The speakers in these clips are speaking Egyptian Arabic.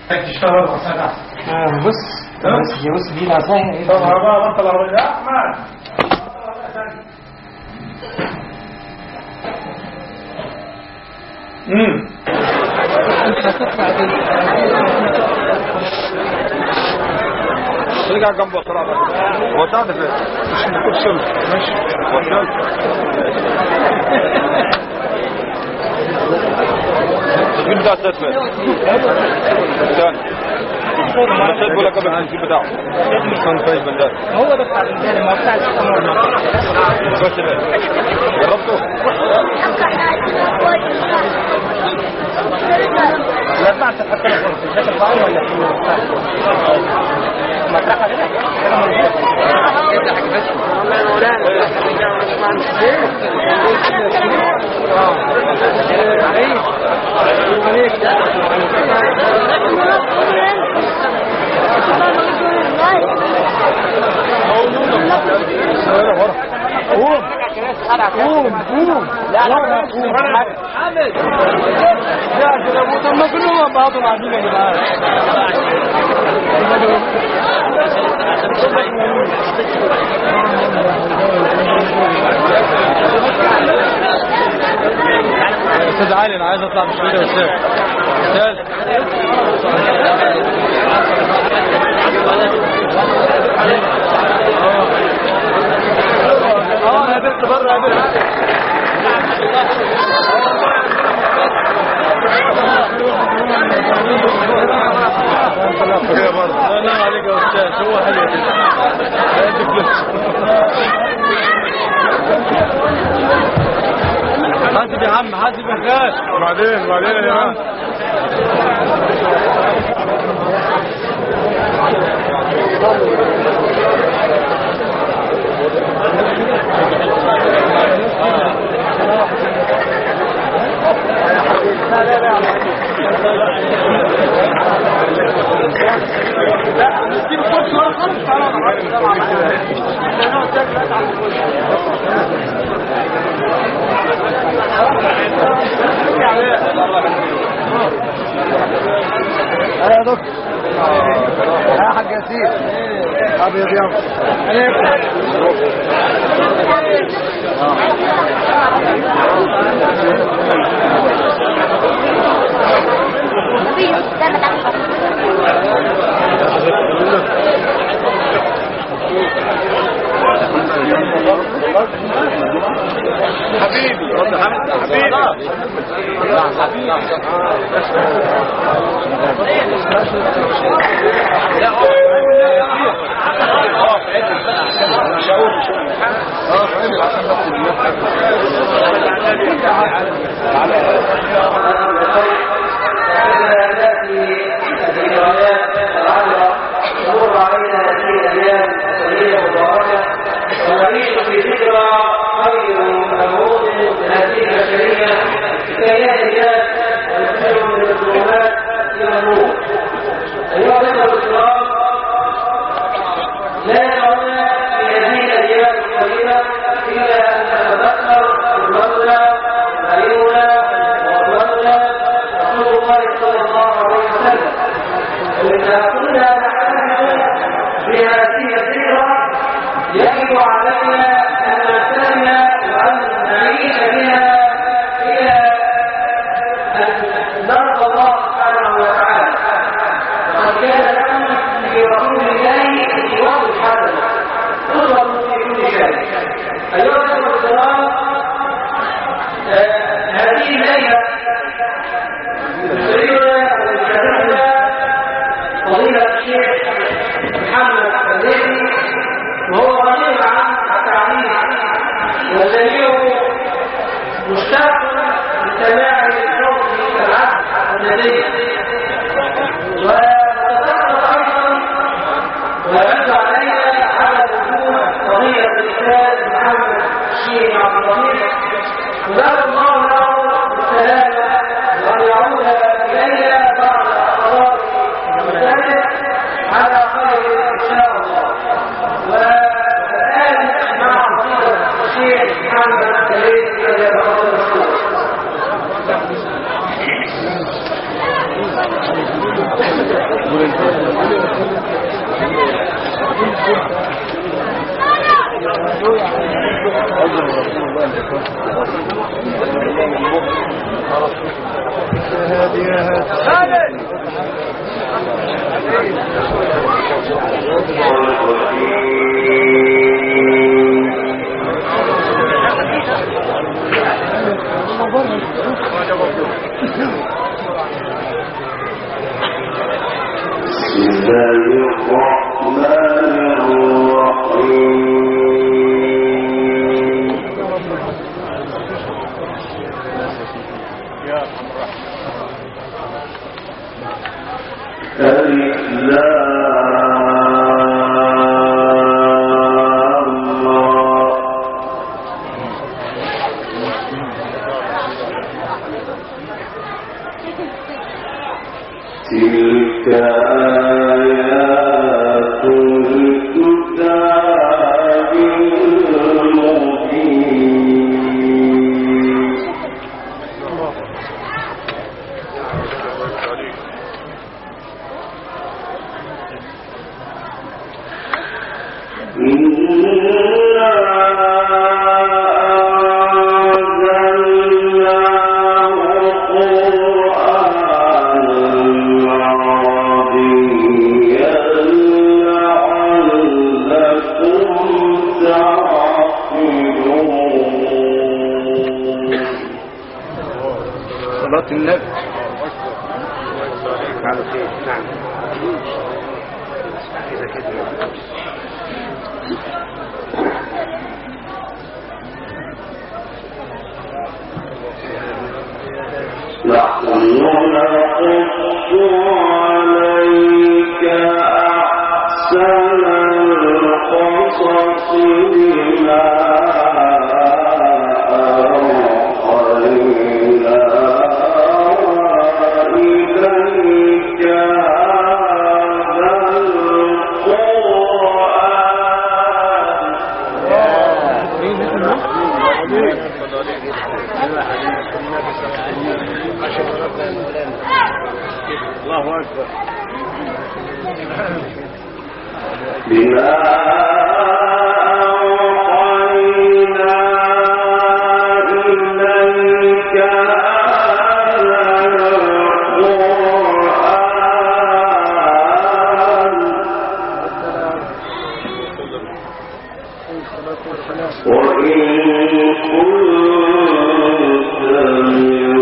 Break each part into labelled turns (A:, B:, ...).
A: تشتغل غسالة
B: آه، بص بص بص دي العصاية ايه
A: طب هبقى بطل العربية يا أحمد امم
C: ترجع جنبه بسرعه هو تعرف فين مش الشمس ماشي مين بتاع السيد فين؟ ثاني السيد بيقول لك قبل التسجيل بتاعه كان فايز بندار
B: هو ده بتاع الرجالة ما هو بتاع الحكومة
C: بس ده جربته؟
B: لا بعد تحط له فرصة مش هترفع ولا مطرحة كده قوم قوم لا لا قوم حامد يا شباب طب ما كلهم بعضهم قاعدين يا جماعه
C: استاذ علي انا عايز اطلع مش كده استاذ استاذ
B: اه يا بنت بره يا بنت
C: كده برضه
B: لا لا عليك يا استاذ هو حلو حاسب يا عم حاسب يا خال
C: وبعدين وبعدين يا جماعه
B: يا دكتور يا حاج ياسين ابيض يا
C: حبيبي رد حمد حبيبي
D: تمر علينا هذه الايام السنيه المباركه ونعيش في ذكرى خير مفروض هذه البشريه كي يهدي ويخرج من الظلمات الى النور ايها الاخوه الكرام لا يدعونا في هذه الايام القليله الا ان نتذكر قدوتنا علينا وقدوتنا رسول الله صلى الله عليه وسلم وإذا كنا نحتفل بهذه الذكرى يجب علينا أن نهتم وأن نعيش بها إلى أن نرضى الله سبحانه وتعالى وقد كان لكم في رسول الله أسوة حسنة أسوة في كل شيء أيها الأخوة الكرام آه، هذه الليلة يسرنا ويشرفنا فضيلة الشيخ محمد الزيدي وهو غني عن التعليم وجميع مشتاق لسماع صوت العبد النبي وتذكر ايضا ويرد علينا على وجود فضيلة الاستاذ محمد الشيخ عبد اللطيف وبارك الله له بالسلامة وأن يعود إلينا بعد أقرار المساجد على خير إن شاء الله والآن مع فضيلة الشيخ محمد الكريم الذي يتفضل مشكور
E: بسم الله الرحمن الرحيم ألف لام را. تلك آيات الكتاب المبين إنا أنزلناه قرآنا عربيا لعلكم تعقلون
C: صلاة النبي
E: نحن نقص عليك أحسن القصص بما أوحينا إليك هذا القرآن
B: الله اكبر
E: بما أوحينا إليك هذا القرآن وإن كنت من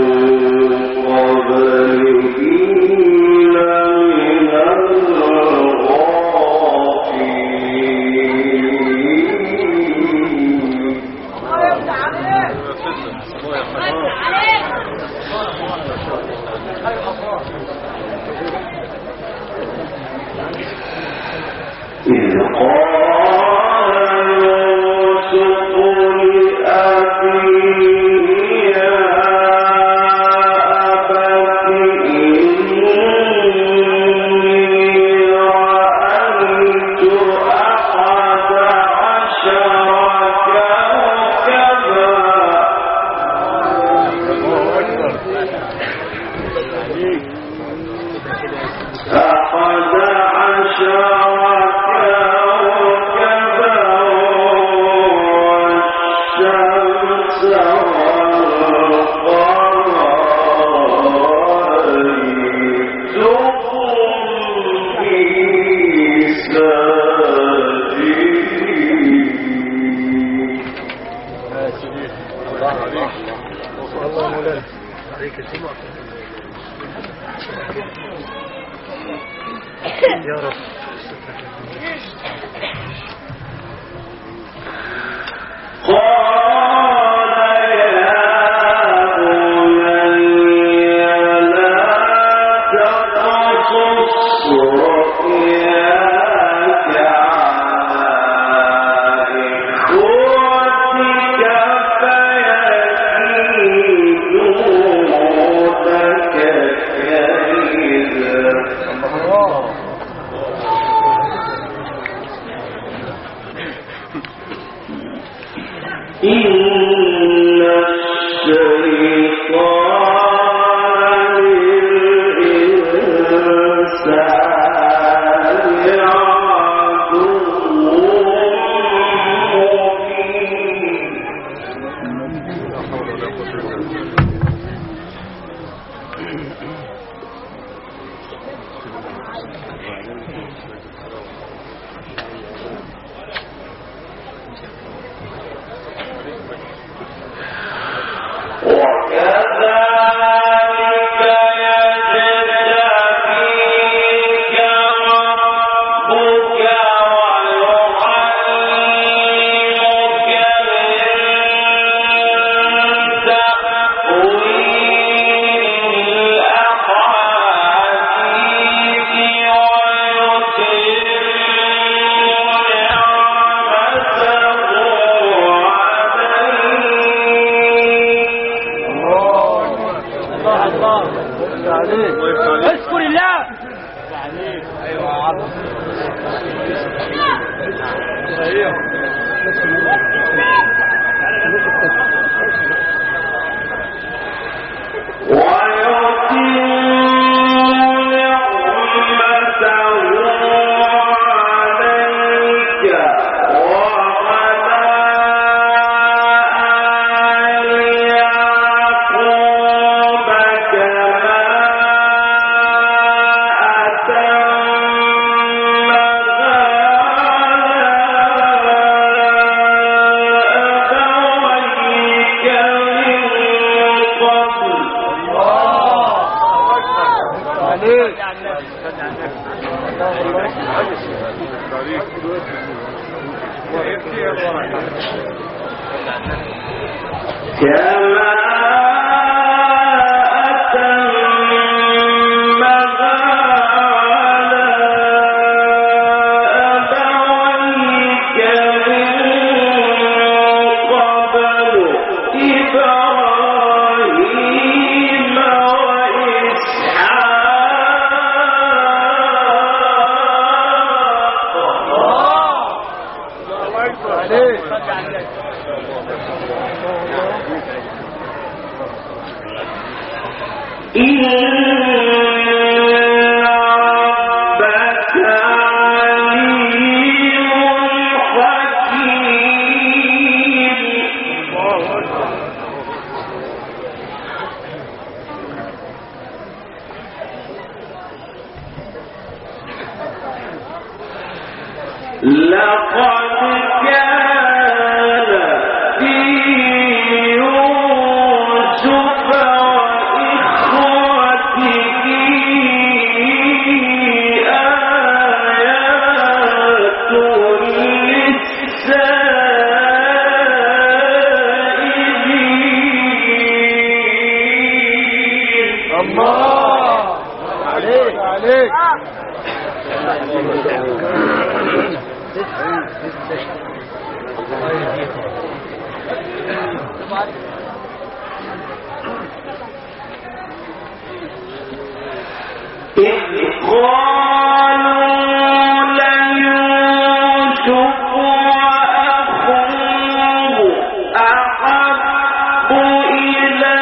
E: قبله لمن الغافلين إذ قال يوسف لأبيه يا أبت إني رأيت أحد عشر كوكبا أحد عشر كوكبا والشمس والقمر رأيتهم لي ساجدين
B: الله مولانا عليك السمع يا رب
E: قال يا بني لا تقصص رؤياك على إخوتك فيكيدوا لك كيدا إن الشيطان للإنسان
B: اذكر الله
E: كما أتمها على أبويك من قبل إبراهيم وإسحاق إن ربك عليم حكيم لقد كان في يوسف وإخوته آيات للسائلين
B: الله عليك عليك
E: إذ قالوا ليوسف وأخوه أحب إلى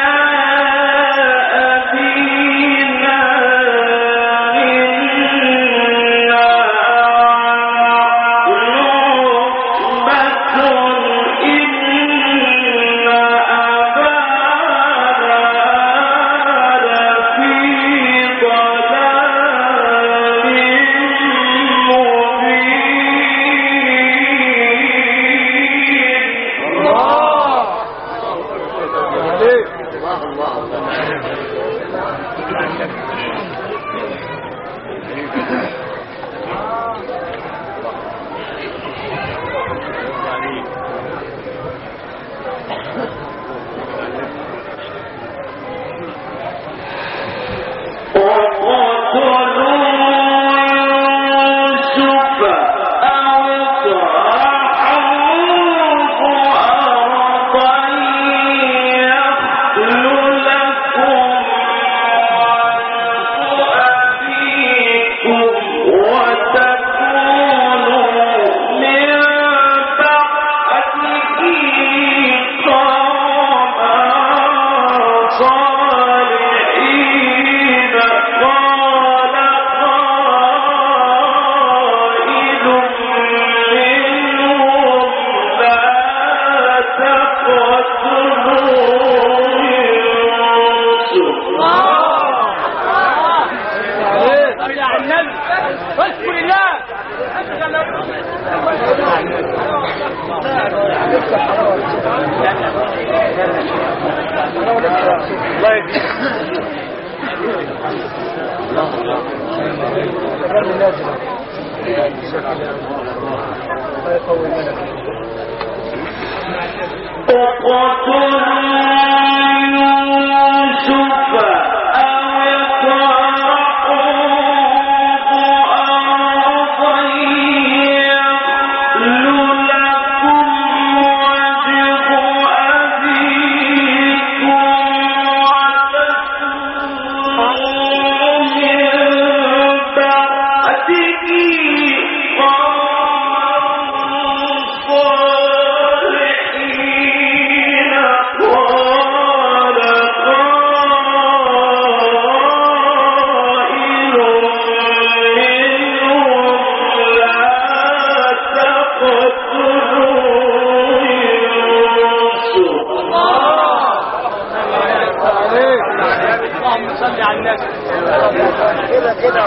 E: أبينا منا نصبة إن أبانا لفي ضلال
B: خلي نازل الله يقوي لنا اللهم صل على النبي كده كده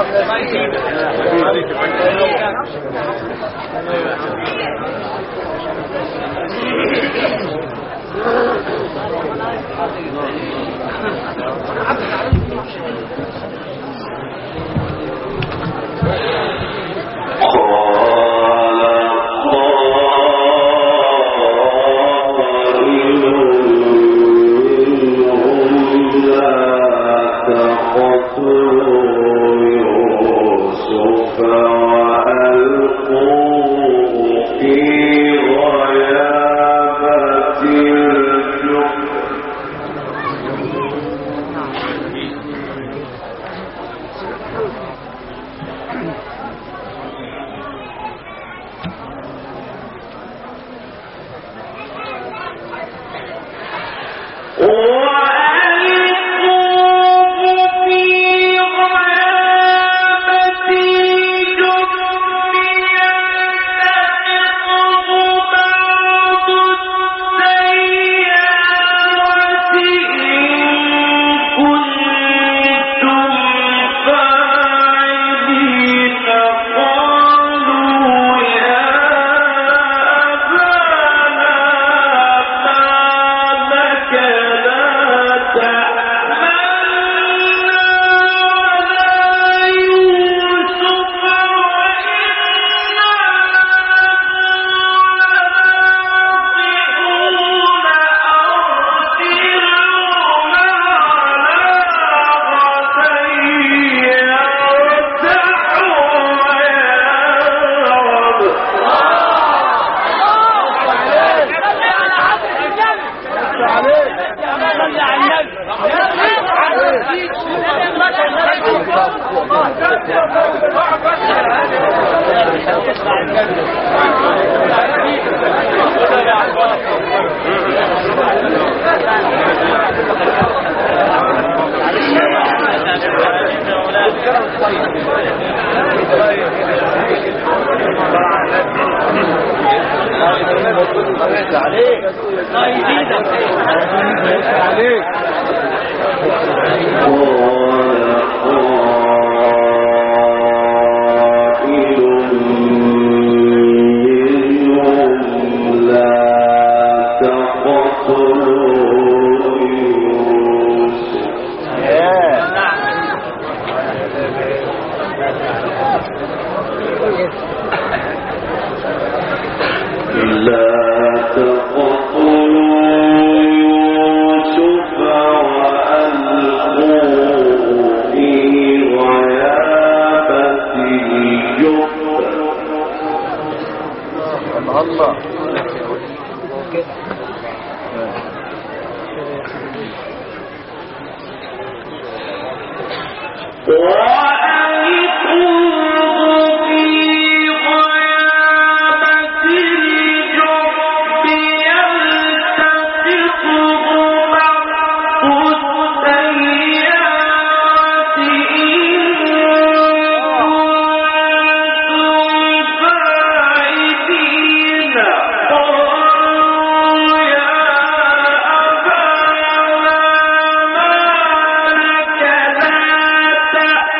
E: أبانا ما لك لا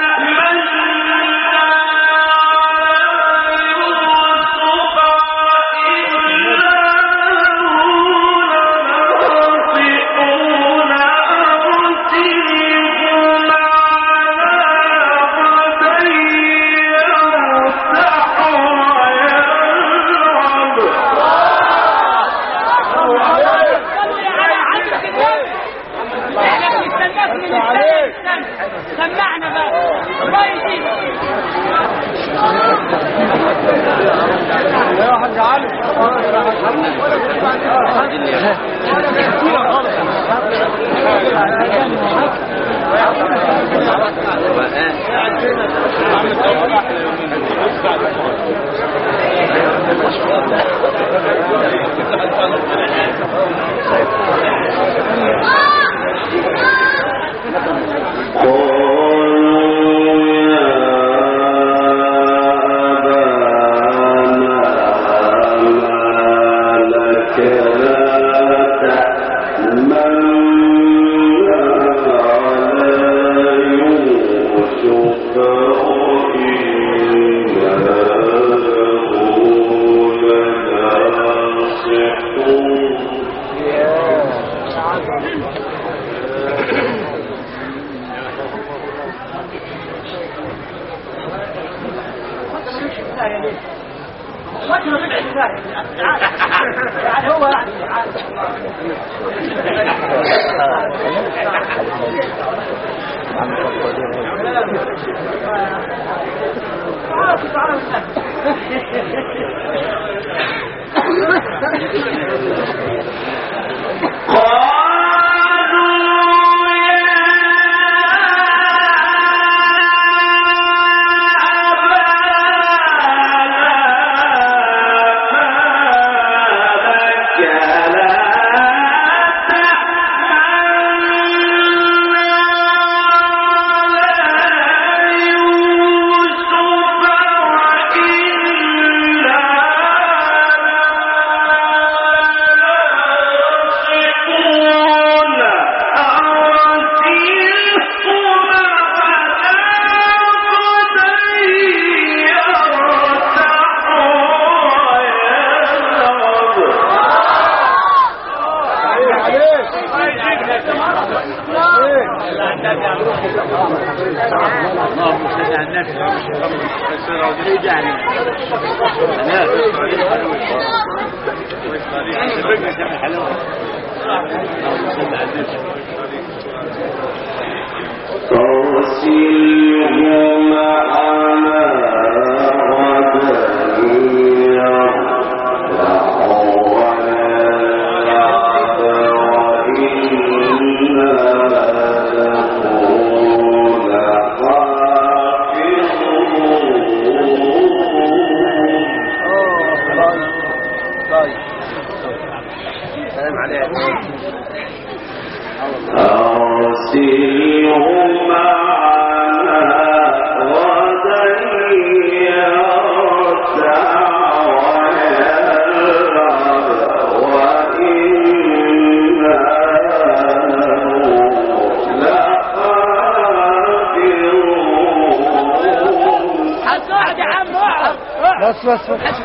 B: هتقعد يا عم اقعد
F: بس بس بس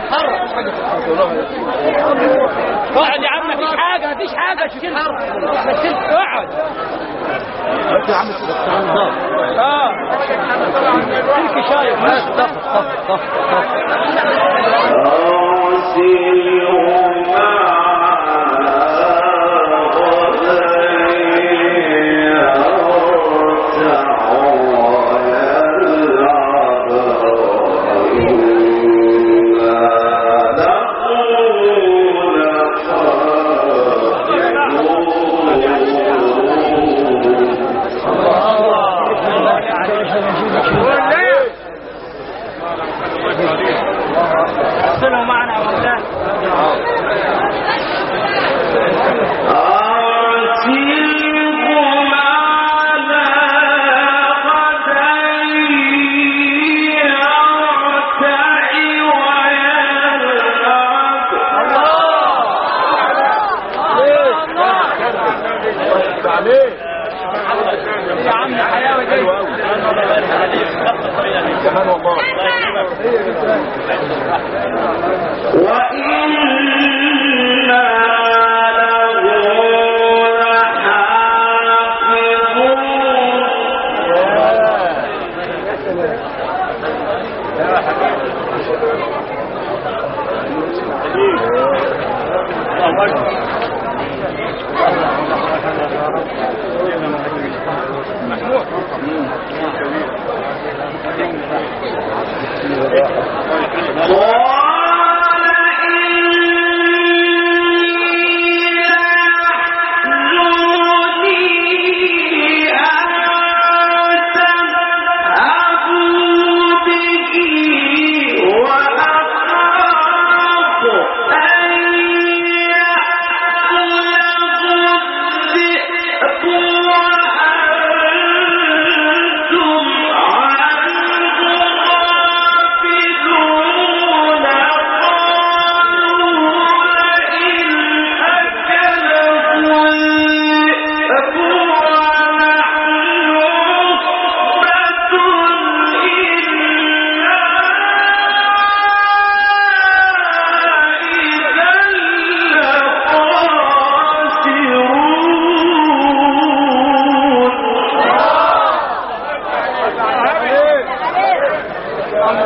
B: اقعد يا عم مفيش حاجه مفيش حاجه شيل بس انت اقعد
F: يا عم
B: اه فيك شايف
F: بس طف طف طف طف
B: صلوا معنا والله يا عم حلاوه دي
F: كمان والله
E: أن تذهبوا به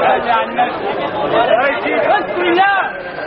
B: اذكر الله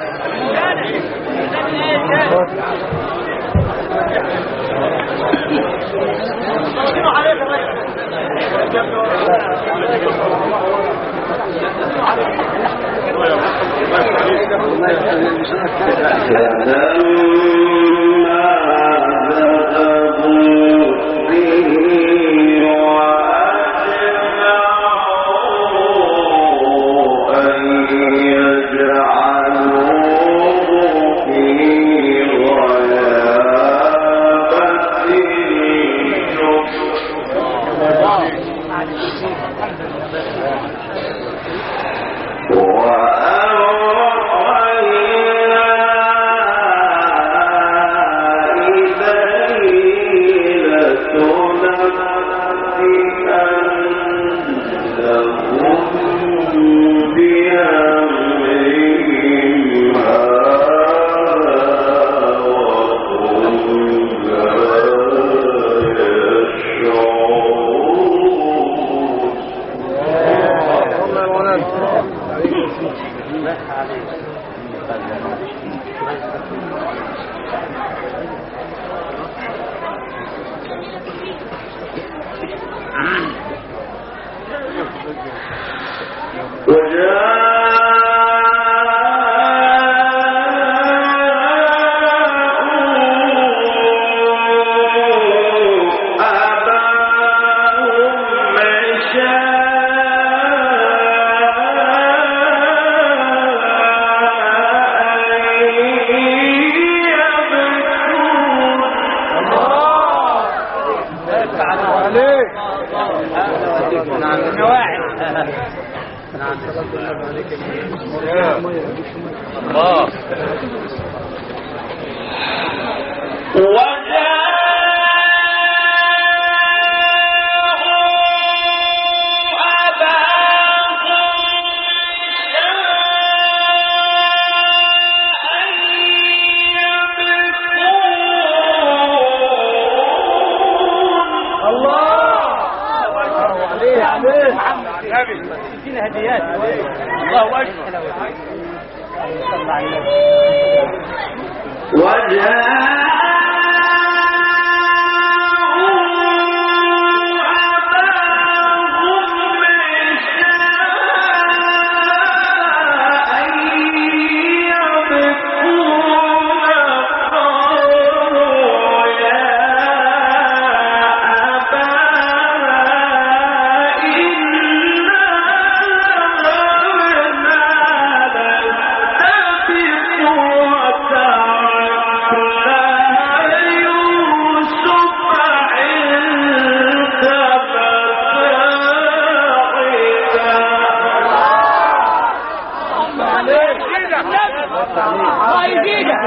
B: الله يزيدك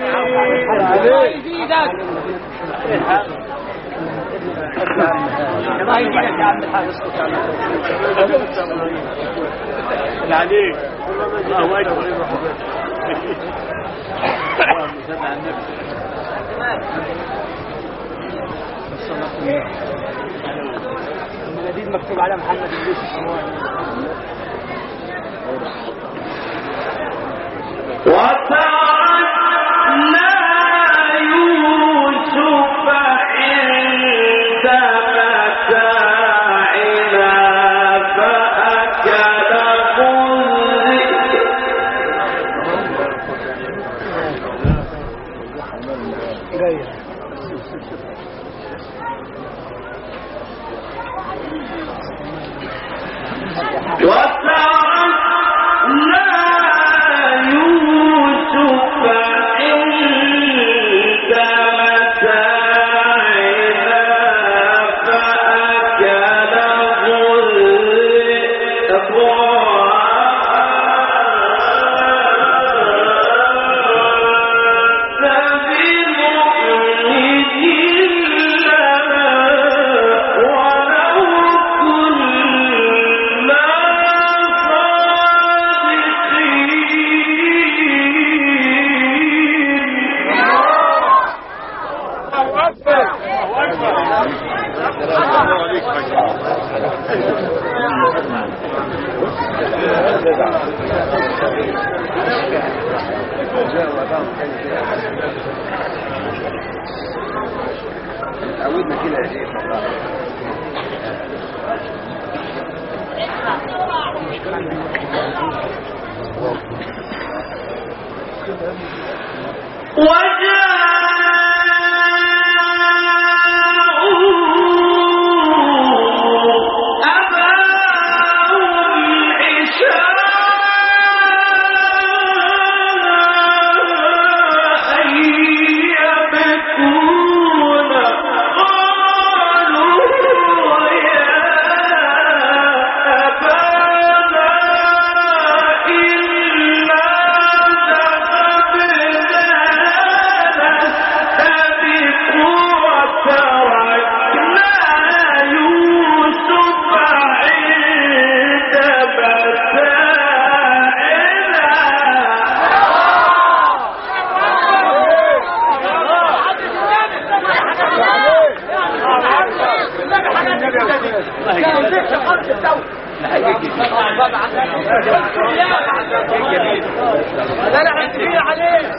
B: الله يزيدك الله يزيدك يا عم الحاج اسكت
F: عليك الله اكبر اللهم صل على النبي
B: الجديد مكتوب على محمد اليوسف
E: وتركنا يوسف عند متاعنا فأكله الذئب وتركنا يوسف
B: عودنا كده يا شيخ
G: لا لا عندي عليه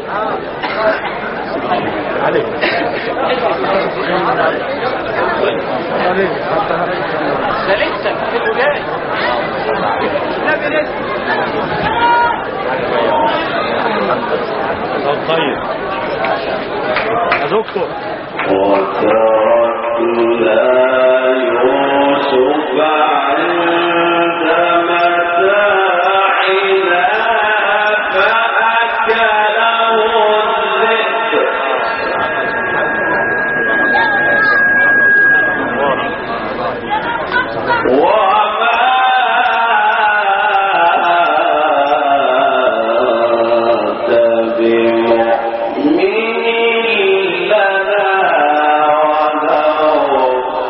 G: ده لسه اللي جاي النبي لسه
C: طيب يا دكتور
E: وتركنا يوسف عند متاعنا فأكله الذئب وما أنت بمؤمن لنا ولو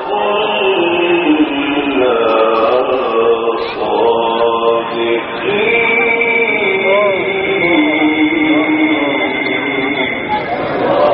E: كنا صادقين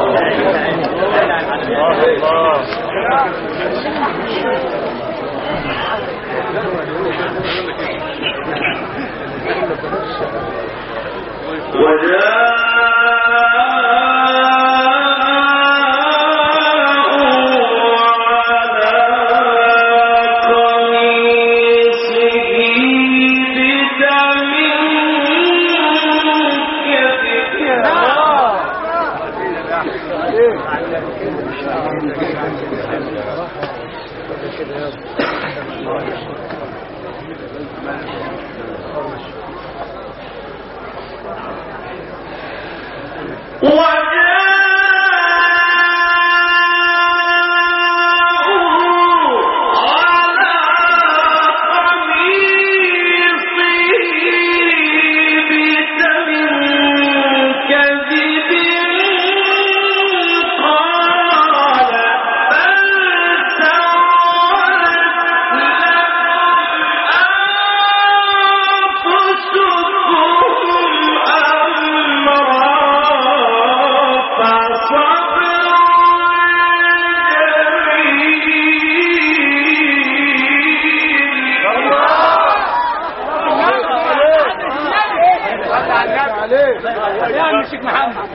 G: يا عم الشيخ محمد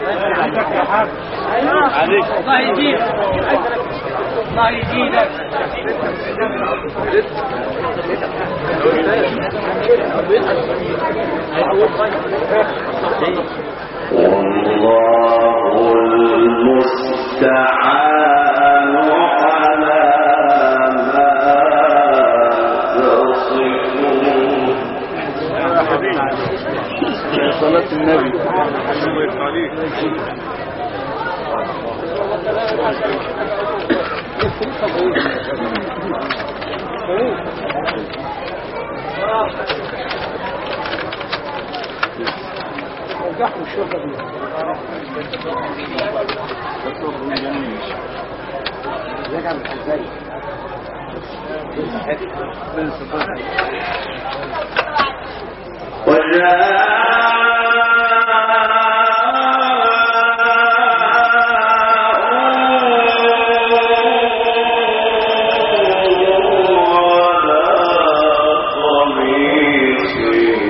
G: الله يجيبك الله يجيبك
E: والله المستعان على ما تصفون
B: صلاة النبي
E: وجاءوا على قميصه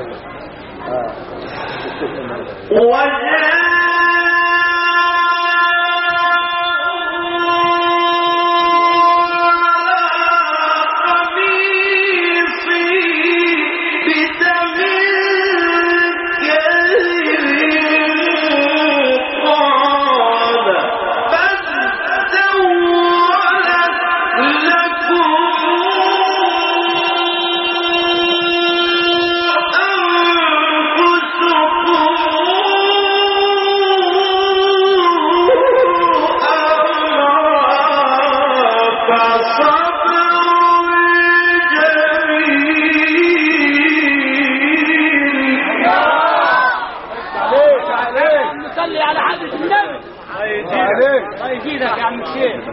G: صلي على حضرة النبي الله يزيدك يا عم الشيخ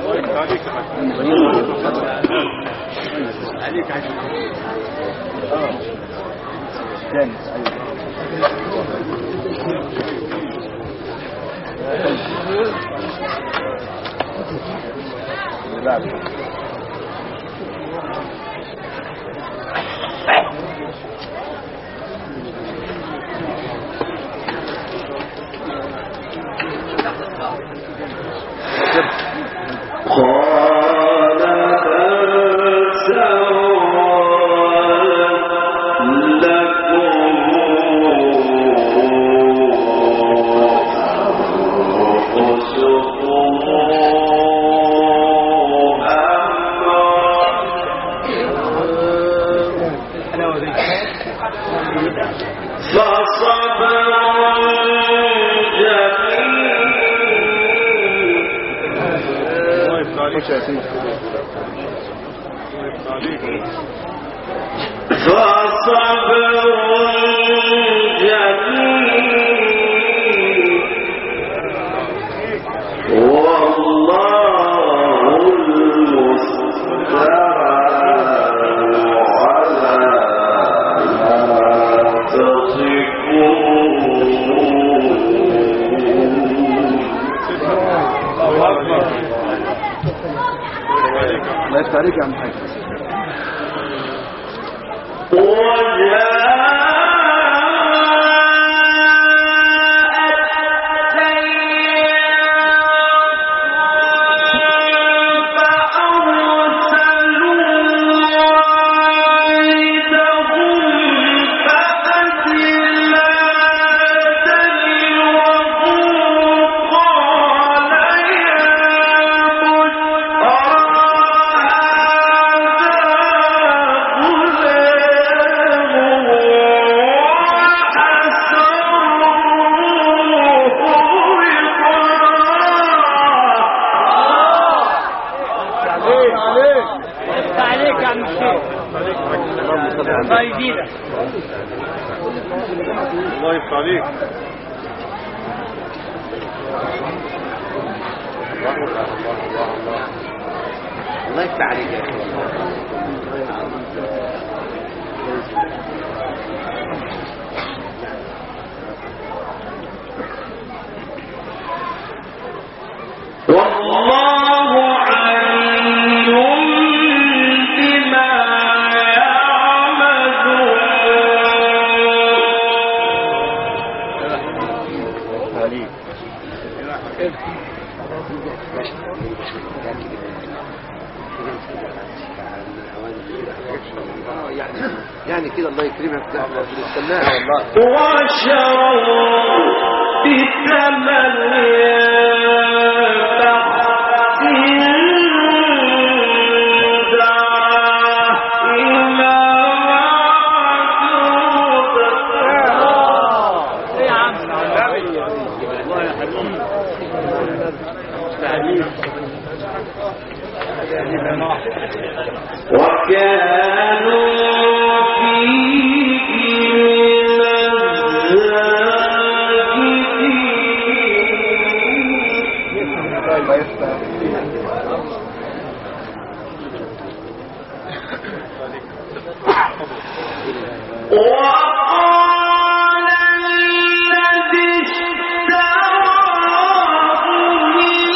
E: قال هل سولت لكم أنفسكم أمرا فصبر جميل فصبر جميل والله المستعان على ما تصفون
B: لا يفتح عليك يا عم حاج
G: يفتح عليك يا عم الشيخ الله يزيدك
C: الله يفتح عليك
B: الله يفتح عليك يا
E: والله عليم بما يعملون
B: يعني يعني كده الله يكرمك ده احنا بنستناها والله
E: وشروا بثمن بخس دراهم معدودة
G: ايه يا عم
F: الله يا حبيبي تعليم
E: وكانوا فيه من وقال الذي اشتراه من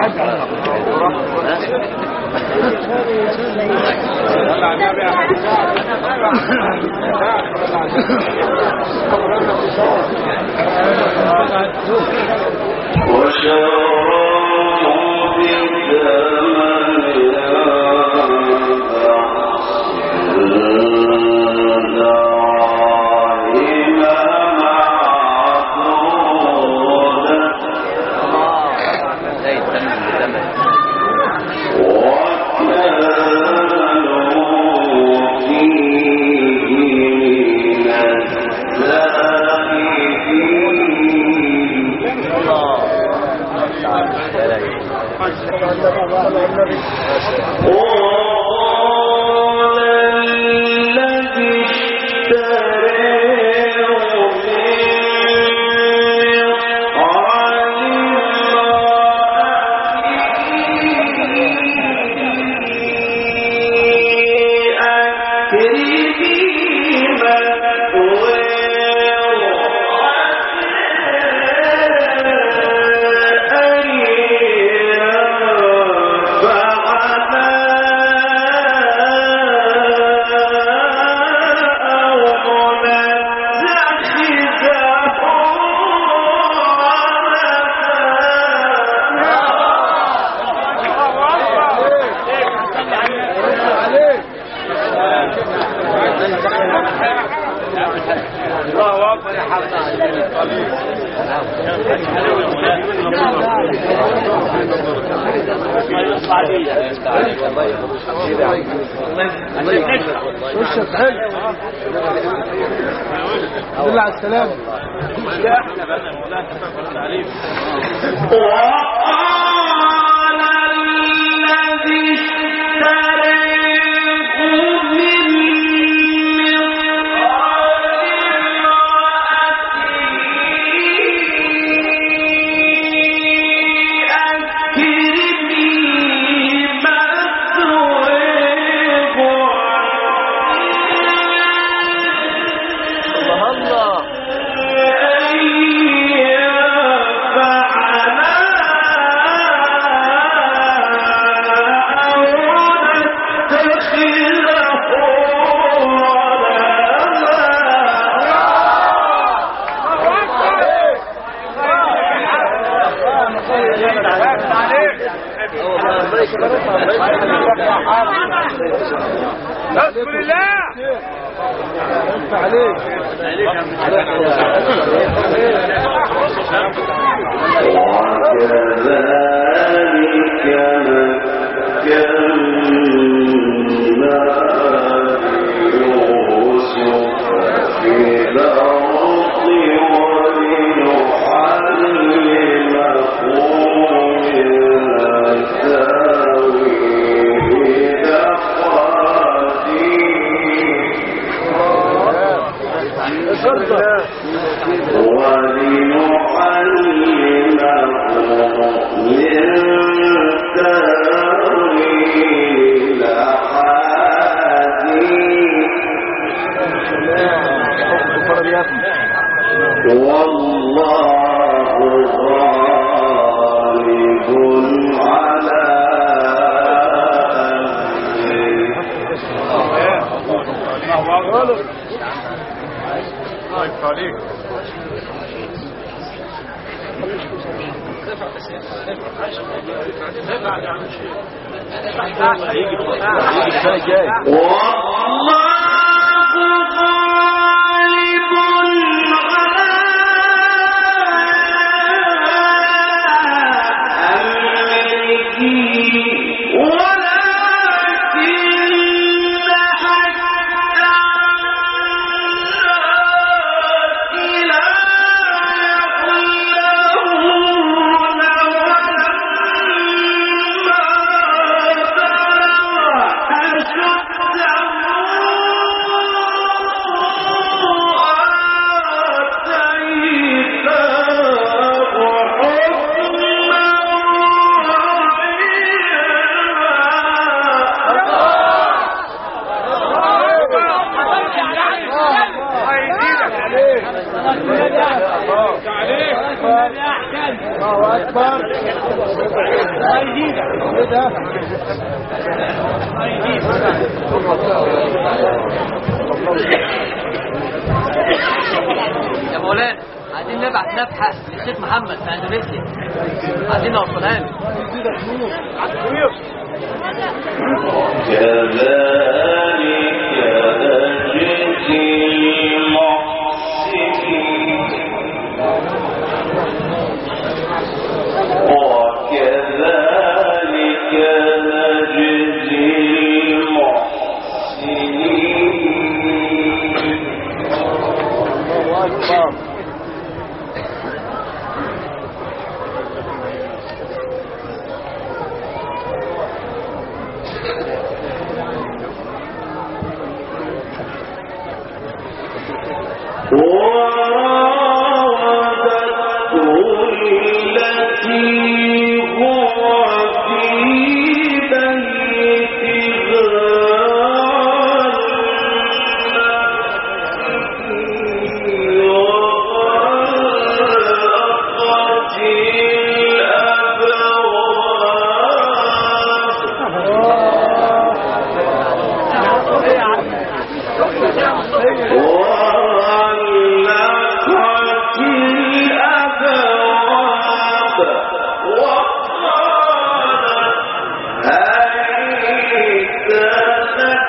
B: وشك حلو بالله على السلامة
E: وقال الذي اشتريه من
A: بسم الله
B: انت عليك
E: وكذلك مكنا ليوسف في الأرض ولنعلمه من تأويل الأحاديث ولنعلمه من تأويل الأحاديث والله غالب على أمره
A: الله يفتح عليك
E: والله غالب على أمره ولكن حتى الناس لا يعلمون ولما بلغ أشده
B: الله اكبر
G: الله يزيدك
B: ايه ده
G: الله يزيدك
H: يا مولانا عايزين نبعت نفحة للشيخ محمد في اندونيسيا عايزين نوصلها له
E: كذلك نجزي المحسنين وكذلك نجزي المحسنين
B: الله اكبر
E: وراودته التي هو في بيتها وغلقت الأبواب وغلقت الأبواب وقالت هيت لك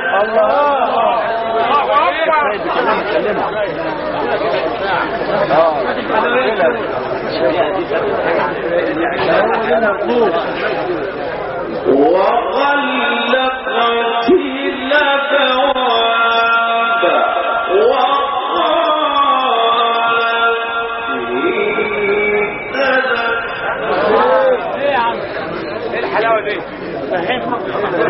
E: وغلقت الأبواب وقالت
G: ايه يا عم ايه الحلاوه دي فهمت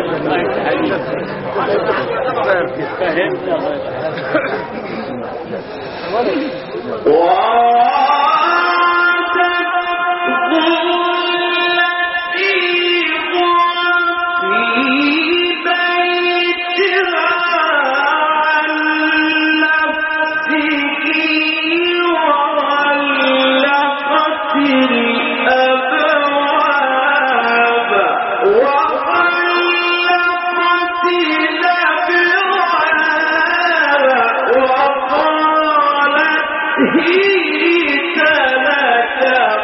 E: هيت لك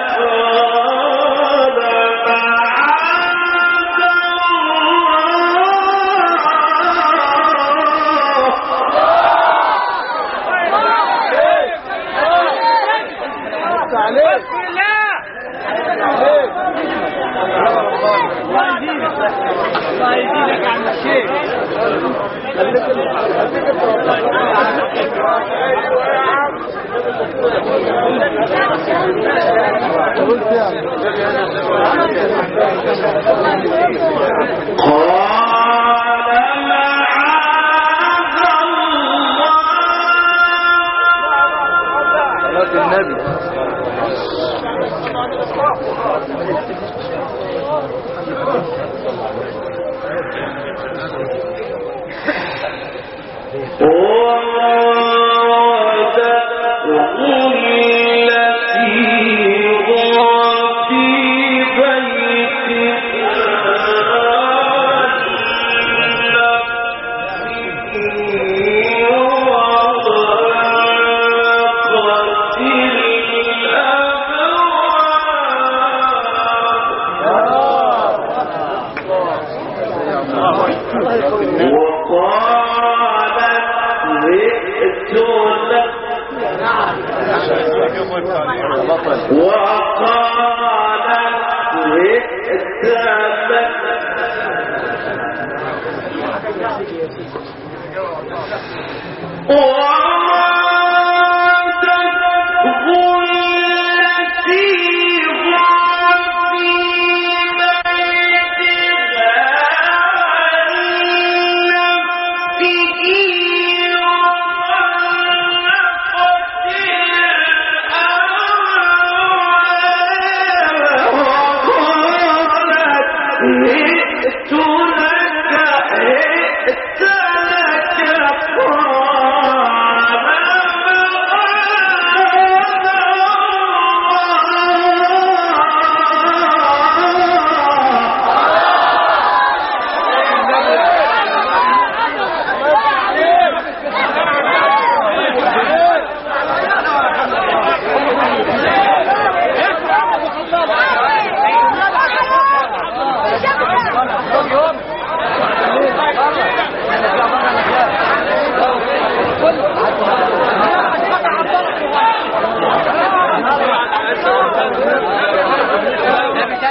E: قال معاذ الله
B: عليك عليك
G: الله يزيدك الله يزيدك يا عم الشيخ
B: قلت يعني
E: قال معاذ الله
B: صلاة النبي
E: وقالت ائت لك وقالت ائت لك ائت لك ائت لك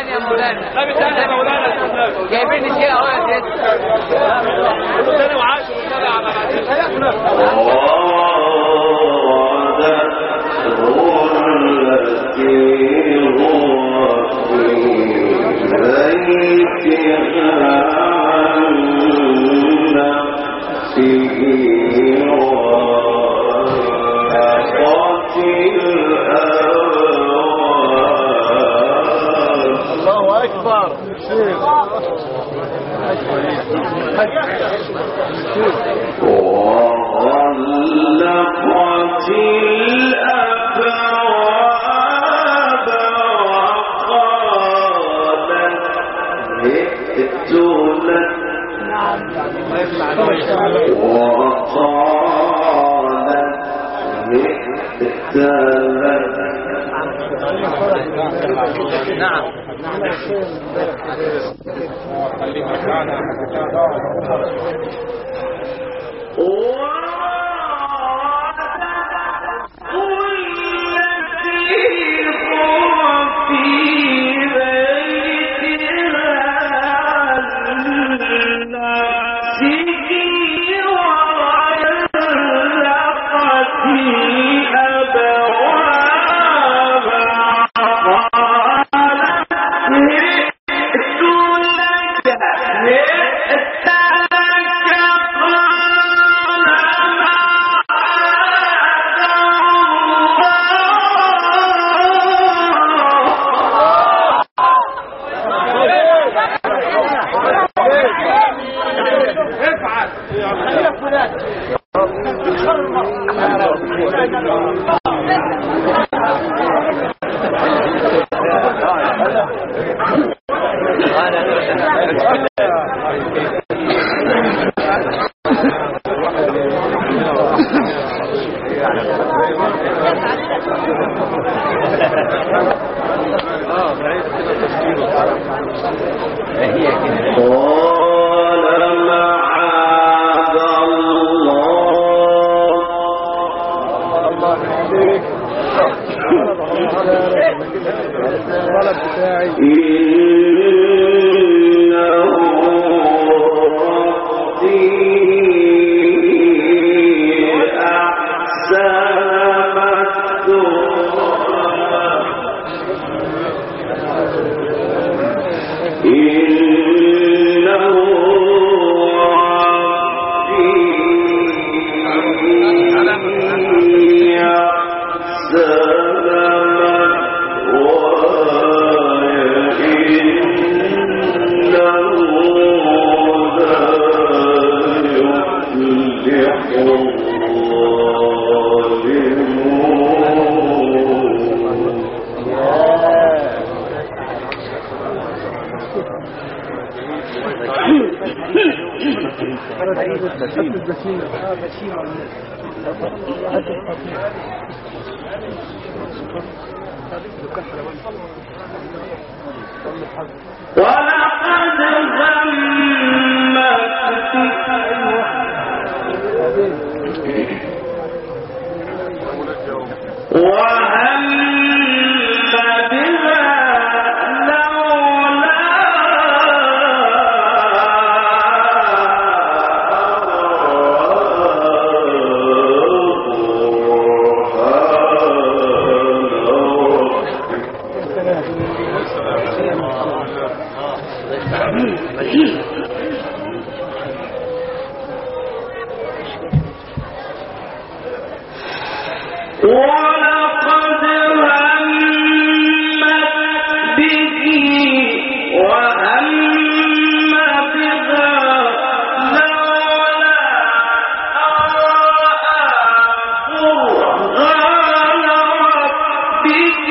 H: تاني يا مولانا
G: نبي تاني يا مولانا
H: جايبين الشيء اهو يا سيدي
G: كل سنه وعاشر والنبي على
B: الله اكبر
E: وغلقت الأبواب وقالت ائت لك وقالت ائت لك
H: نعم
E: قال معاذ الله إنه ربي أحسن مثواي إنه ربي أحسن مثواي إنه لا يفلح الظالمون ولقد همت وهم بها لولا ولقد همت به وهم بها لولا أن رأى برهان ربه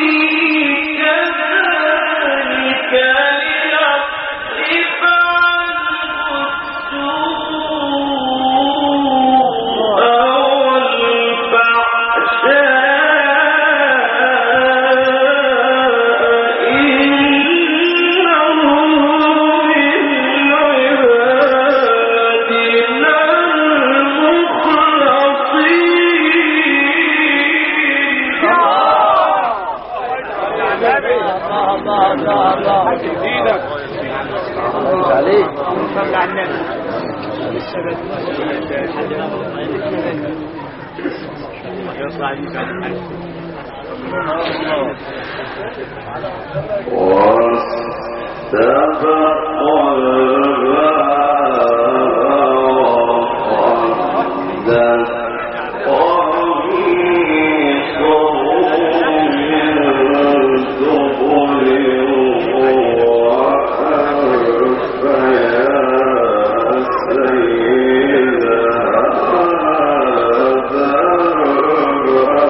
E: كذلك لنصرف عنه واستبقوا